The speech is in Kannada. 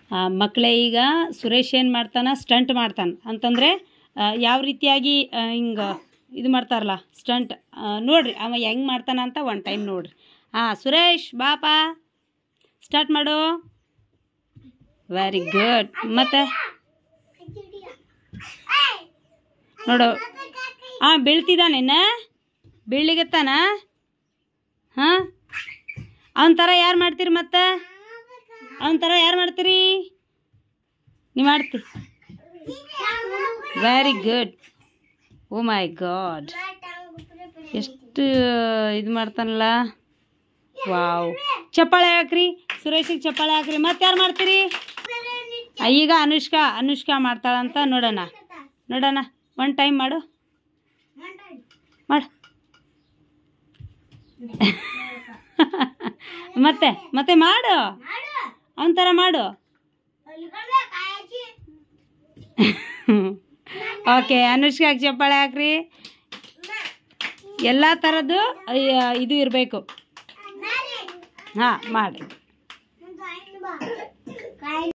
ಮಕ್ಕಳೇ ಈಗ ಸುರೇಶ್ ಏನು ಮಾಡ್ತಾನೆ ಸ್ಟಂಟ್ ಮಾಡ್ತಾನೆ ಅಂತಂದರೆ ಯಾವ ರೀತಿಯಾಗಿ ಹಿಂಗೆ ಇದು ಮಾಡ್ತಾರಲ್ಲ ಸ್ಟಂಟ್ ನೋಡ್ರಿ ಅವ ಹೆಂಗೆ ಮಾಡ್ತಾನ ಅಂತ ಒನ್ ಟೈಮ್ ನೋಡ್ರಿ ಹಾಂ ಸುರೇಶ್ ಬಾಪ ಸ್ಟಾರ್ಟ್ ಮಾಡು ವೆರಿ ಗುಡ್ ಮತ್ತೆ ನೋಡು ಹಾಂ ಬೀಳ್ತಿದ್ದಾನೇನ ಬೀಳ್ಲಿಗತ್ತಾನ ಹಾಂ ಅವನ ಥರ ಯಾರು ಮಾಡ್ತೀರಿ ಮತ್ತೆ ಅವನ ಥರ ಯಾರು ಮಾಡ್ತೀರಿ ನೀವು ಮಾಡ್ತಿ very good oh my God ಎಷ್ಟು ಇದು ಮಾಡ್ತಾನಲ್ಲ ವಾವ್ ಚಪ್ಪಾಳೆ ಹಾಕ್ರಿ ಸುರೇಶಿಗೆ ಚಪ್ಪಾಳೆ ಹಾಕ್ರಿ ಮತ್ತೆ ಯಾರು ಮಾಡ್ತೀರಿ ಆ, ಈಗ ಅನುಷ್ಕಾ ಅನುಷ್ಕಾ ಮಾಡ್ತಾಳಂತ ನೋಡೋಣ ನೋಡೋಣ ಒನ್ ಟೈಮ್ ಮಾಡು ಮಾಡು ಮತ್ತೆ ಮತ್ತೆ ಮಾಡು ಅವನ ಥರ ಮಾಡು ಓಕೆ ಅನುಷ್ಕಾಗೆ ಚಪ್ಪಾಳೆ ಹಾಕ್ರಿ ಎಲ್ಲ ಥರದ್ದು ಅಯ್ಯ, ಇದು ಇರಬೇಕು ಹಾಂ ಮಾಡಿರಿ